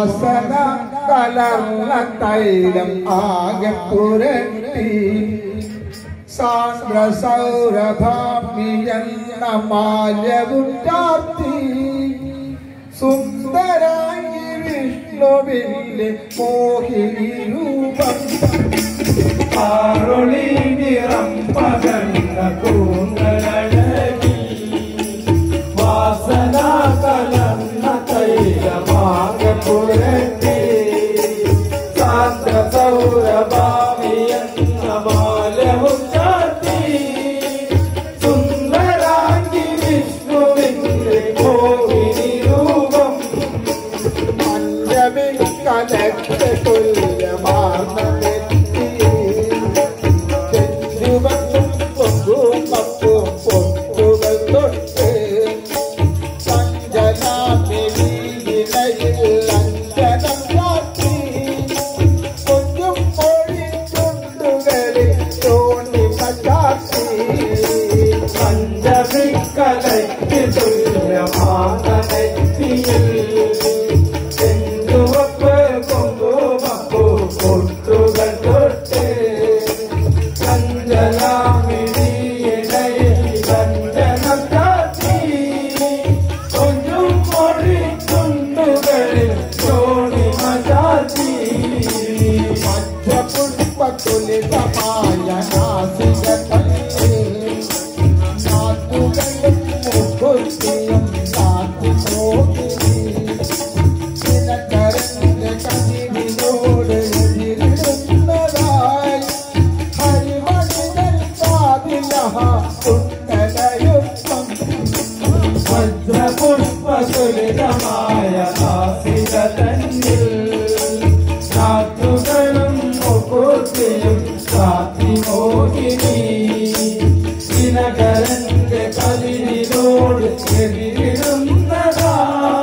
വാസന കലർന്ന തൈലം ആകെ പുരട്ടി സാന്ദ്ര സൗരഭാമിയെന്ന മാല്യവും ചാർത്തി സുന്ദരായി വിഷ്ണുവിന്റെ മോഹിനി രൂപം ആറൊളി നിറം പകർന്ന കൂന്തലഴകി വാസന കലർന്ന തൈലമാകെ പുരട്ടി ശാന്ത സൗരഭാവിയെന്ന മാലവും ചാത്തി സുന്ദരാംഗി വിഷ്ണുവിന്റെ മോഹിനി രൂപം പഞ്ചമി കലക്ക് തുല്യമാർന്ന ചെഞ്ചുവക്കും പൊങ്കും പപ്പും പൊട്ടുകൾ തൊട്ട് പഞ്ചനാമി വീതിനയിൽ അഞ്ജനം കാട്ടി കൊഞ്ചും പൊഴിച്ചുണ്ടുകളിൽ തോണി പറ്റാത്തി പഞ്ചവിക്കലയ്ക്ക് തുല്യമാണ് നെറ്റിയിൽ ചെണ്ടുവപ്പ് കുങ്കുമപ്പൂ പൊട്ടുകൾ തൊട്ട് അഞ്ജലാമിഴിയിടയിൽ വഞ്ചനം ചാത്തി കൊഞ്ചും മൊഴി ചുണ്ടുകളിൽ ചോണിമ ചാത്തി പഞ്ചപുഷ്പതുലിതമായ നാസിക കണ്ണിൽ നാട്ടുകളും മുക്കുത്തിയും നാട്ടു മോഹിനി നിനക്കരന്റെ കനിവിനോട് എതിരിടുന്നതായി ഹരിമണികൾ കാതിലഹ കുണ്ടലയുക്തം വജ്രപുഷ്പസുലിതമായ നാസിക തന്നിൽ നാട്ടുകളും മുക്കുത്തിയും കാത്തി മോഹിനി ദിനകരന്റെ കലിനോട് എതിരിടുന്നതാ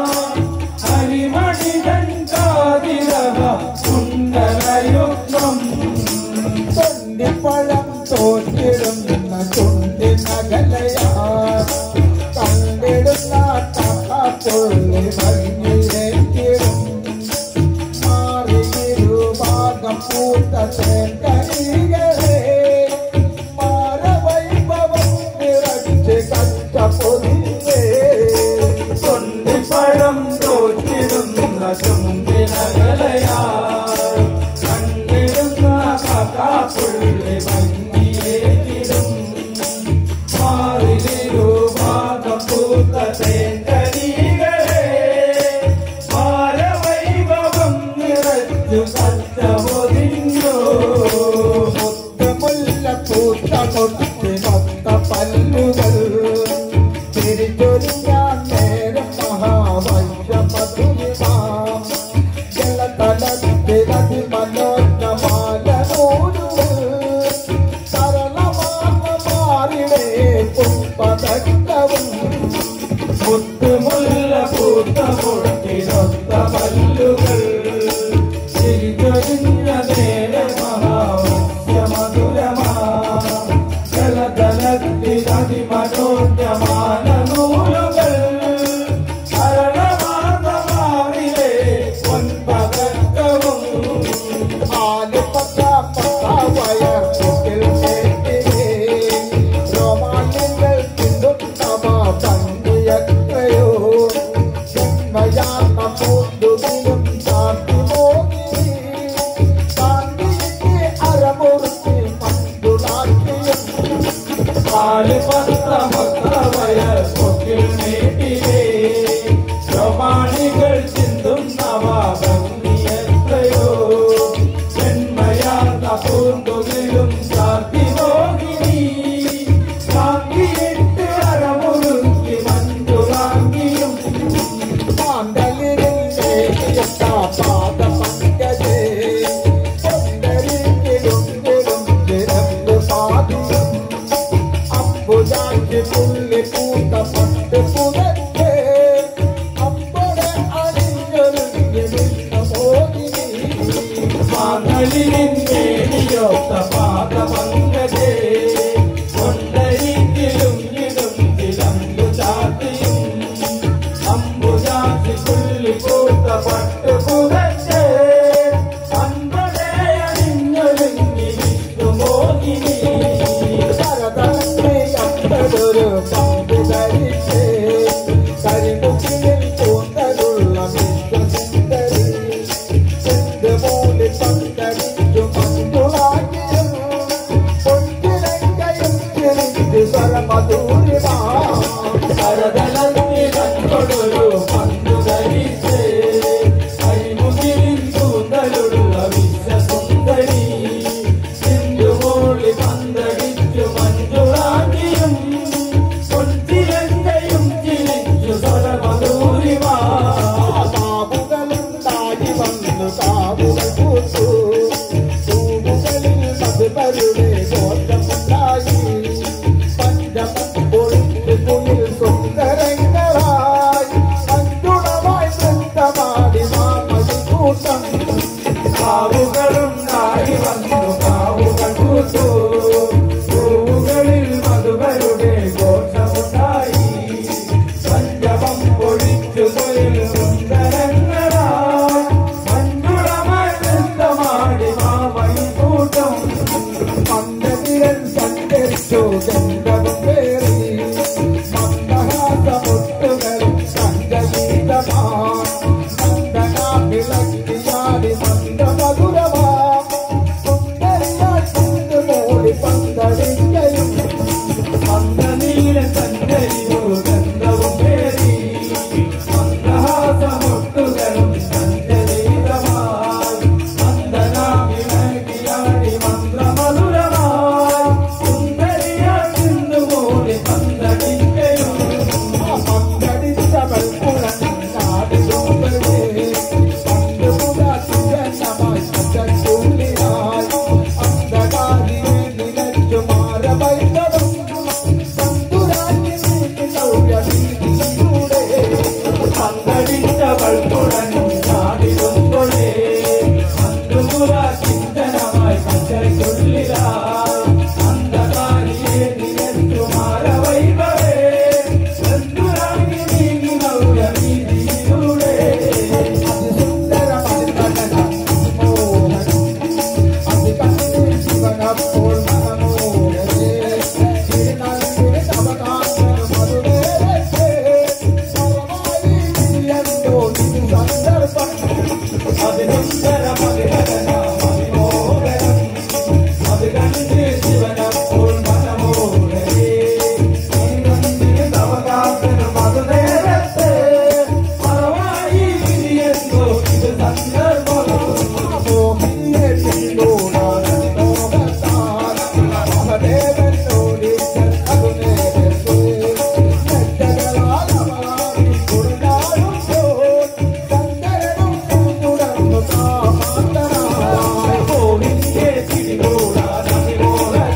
ഹരിമണിതൻ കാതിരവ കുണ്ടലയുക്തം തൊണ്ടിപ്പഴം തോറ്റിടുന്ന ചുണ്ടിനകലയാ കണ്ടിടുന്ന തപ്പുള്ളി ഭംഗിയിലേക്കിടും മാറിയിരുഭാഗം പൂത്ത തേങ്കരികളെ മാരവൈഭവം നിറച്ച് കച്ച പൊതിഞ്ഞേ തൊണ്ടിപ്പഴം തോറ്റിടുന്ന ചുണ്ടിനകലയാ കണ്ടിടുന്ന കഥാപുള്ളി ഭംഗിയേറ്റിടും മാറിലിരുഭാഗം പൂത്ത തേങ്കരീകളെ മാരവൈഭവം നിറച്ചു കച്ചമൊതിഞ്ഞോ മുല്ല പൂത്ത കൊട്ടി മൊത്ത പല്ലുകൾ തിരിച്ചൊരുങ്ങാൻ നേരം മഹാവൈശ്യ മധുരിമാ ജലതലത്തിരതി മനോജ്ഞമാല നൂലുകൾ സരളമാർന്ന മാറിടേ പുഷ്പതട്ടവും മുത്തുമുല്ല പൂത്ത പൊട്ടിനൊത്ത പല്ലുകൾ തിരിച്ചൊരിഞ്ഞ നേര മഹാവസ്യ മധുരമാ ജലതലത്തിരതി മനോജ്ഞമാന നൂലുകൾ ശരണമാർന്നമാറിലെ പൊൻപതക്കവും ആലുപക്ക പക്കാവയ കുട്ടിൽ കേട്ടിരേ രോമാഞ്ചങ്ങൾ തിന്നുന്നവ പണ്ടിയത്രയോ ചിന്മയാർന്ന പൂന്തുകിലും ശാന്തി മോഹിനി ശാന്തിക്ക് അരമുറുത്തി മന്ദുളാക്കിയും പാലുപത്രമത്രവയ പൊക്കിൽ നീട്ടിലേ പ്രമാണികൾ ചിന്തുന്നവ ഭംഗിയത്രയോ ജന്മയാർന്ന പൂന്തുകിലും ശാന്തി മോഹിനി ശാന്തിയിട്ട് അരമുറുക്കി മഞ്ജുറാങ്കിയും മാന്തളിരിൽ മേലിയത്ത പാദപങ്കജേ കൊണ്ടരിക്കിടും തിരമ്പ് പാതിയും അമ്പുജാക്കി പുള്ളി പൂത്ത പട്ട് പുതത്തെ അമ്പടെ അണിഞ്ഞൊരുങ്ങി നിന്ന മോഹിനി മാതളിരിന്നേടിയൊത്ത പാദപങ്കജേ കൊണ്ടരിക്കിലും ഇടും തിലമ്പു ചാത്തിയും അമ്പുജാതി പുള്ളി പൂത്ത പട്ട് പുക മധുരിമാ കരതലത്തിൽ കണ്ടൊരു പന്തു ധരിച്ച് അരിമുകിലിൻ കൂന്തലുള്ള വിശ്വസുന്ദരി സിന്ധുമോളി പന്തടിച്ചു മഞ്ജുറാണ്ടിയും പൊൻതിരങ്കയും ചിരിച്ചു സ്വരമധൂരിമാ കാവുകളുണ്ടായി വന്നു കാവുകൾ പൂത്തു പൂവുകളിൽ മധുമരുടെ ഗോത്രമുണ്ടായി പഞ്ചമൊഴിച്ച് കുളിൽ സുന്ദരങ്ങളായി മഞ്ജുളമായി നൃത്തമാടി മാമതി കൂട്ടം കാവുകളുണ്ടായി വന്നു കാവുകൾ പൂത്തു പൂവുകളിൽ മധുവരുടെ ഘോഷമുണ്ടായി പഞ്ചമം പൊഴിച്ചു തൊഴിൽ സുന്ദരങ്ങളാ മഞ്ഞുളമായി നൃത്തമാടി മാമയി കൂട്ടം മന്ദതിരൻ സഞ്ചരിച്ചു ഗന്ധവും പേറി മന്ദഹാസമുട്ടുകളും സംഗീതമാ മന്ദനാ വിളക്കിയാടി മന്ദമധുരമാ സുന്ദരിയായി കുന്നുമൂടി പന്തടിക്കയും മന്ദനീല സഞ്ചരിയോ ഗന്ധവും പേരി മന്ദഹാസമൊട്ടുകളും സഞ്ചരീതമായി മന്ദനാമിളകിയാടി മന്ത്രമധുരമായി സുന്ദരിയായി നിന്നുകൂടി പന്തടിക്കയും പന്തടിച്ചവൾ പുറന്നാടിയോടേ പണ്ടുമുഖാതിജനമായി പച്ചച്ചുള്ളിനായി അന്ധകാരിയെ നിലച്ചു മാറവൈകവും സന്തുരാജി നീക്കി സൗര്യവീതിയിലൂടെ പന്തടിച്ചവൾ തുടങ്ങി ചാടിരുന്നൊഴേ അന്തുമുറ ചിന്തനമായി പച്ചയ്ക്കുള്ളിലായി അന്ധകാരിയെ നിലച്ചു മാറവൈകവേ എന്തുരാങ്ങി നീങ്ങി നൗരവീതിയിലൂടെ ശിവനപ്പോൾ മനമോഹരേ തിരുനന്ദിനി തവകാന്തം മധുരേ സന്ദർഭം അതിനുത്തര മതിഹരന മതിമോഹരം അത് കണ്ട് ശിവനപ്പോൾ മനമോഹരേ നന്ദിനി തവകാന്തനും അത് നേരത്തെ മറവായി എന്തോ ഇത് സന്ദർഭം മോഹിനിയെ പിന്തുണാൻ മോഹത്താൽ മഹദേവനോടി അത് നേരത്തെ നെറ്റകളാൽ അവളാടി കൊടുങ്ങാടുമ്പോൾ ചന്ദ്രനും തുടർന്നു കാമാന്തനായി പോലിന്റെ പിടികൂടാൻ അതിമോഹരം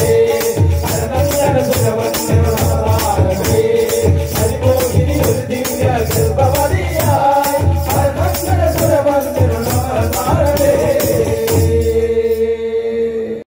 േ